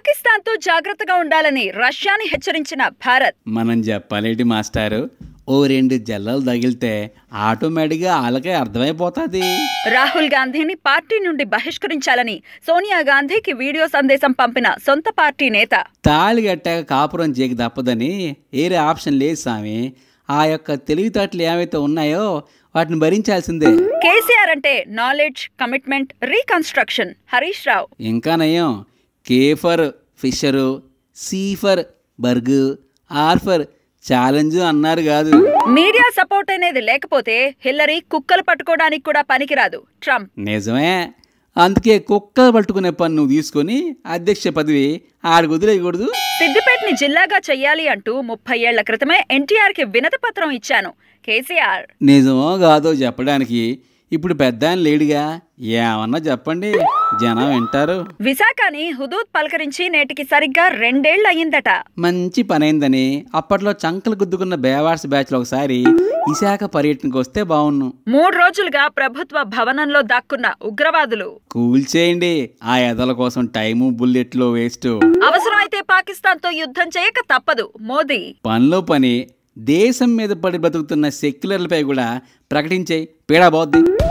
పాకిస్తాన్తో జాగ్రత్తగా ఉండాలని రష్యాని హెచ్చరించిన భారత్ మనం చెప్పాలేంటి మాస్టారు ఓ రెండు జల్లలు తగిలితే ఆటోమేటిక్గా వాళ్ళకే అర్థమైపోతుంది రాహుల్ గాంధీని పార్టీ నుండి బహిష్కరించాలని సోనియా గాంధీకి వీడియో సందేశం పంపిన సొంత పార్టీ నేత తాళి కట్టాక కాపురం చేయక తప్పదని వేరే ఆప్షన్ లేదు స్వామి ఆ యొక్క తెలివితేటలు ఏవైతే ఉన్నాయో వాటిని భరించాల్సిందే కేసీఆర్ అంటే knowledge commitment reconstruction Harish Rao ఇంకా నయం కేఫర్ ఫిషరు సీఫర్ బర్గ్ ఆర్ఫర్ ఛాలెంజ్ అన్నారు కాదు మీడియా సపోర్ట్ అనేది లేకపోతే హిల్లరీ కుక్కలు పట్టుకోవడానికి కూడా పనికిరాదు ట్రంప్ నిజమే అందుకే కుక్క పట్టుకునే పని నువ్వు తీసుకొని అధ్యక్ష పదవి ఆడికి వదిలేయకూడదు సిద్దిపేటని జిల్లాగా చెయ్యాలి అంటూ ముప్పై ఏళ్ల క్రితమే ఎన్టీఆర్ కి వినతి పత్రం ఇచ్చాను కేసీఆర్ నిజమో కాదో చెప్పడానికి ఇప్పుడు పెద్ద ఆయన లేడుగా ఏమన్నా చెప్పండి జనం వింటారు విశాఖని హుదూద్ పలకరించి నేటికి సరిగ్గా రెండేళ్లు అయ్యిందట మంచి పనైందని అప్పట్లో చంకలు గుద్దుకున్న బేవార్స్ బ్యాచ్లో ఒకసారి విశాఖ పర్యటనకు వస్తే బాగున్ను మూడు రోజులుగా ప్రభుత్వ భవనంలో దాక్కున్న ఉగ్రవాదులు కూల్చేయండి ఆ ఎదల కోసం టైము బుల్లెట్లు వేస్ట్ అవసరమైతే పాకిస్తాన్తో యుద్ధం చేయక తప్పదు మోదీ పనిలో పని దేశం మీద పడి బతుకుతున్న సెక్యులర్లపై కూడా ప్రకటించే పీడా పోద్ది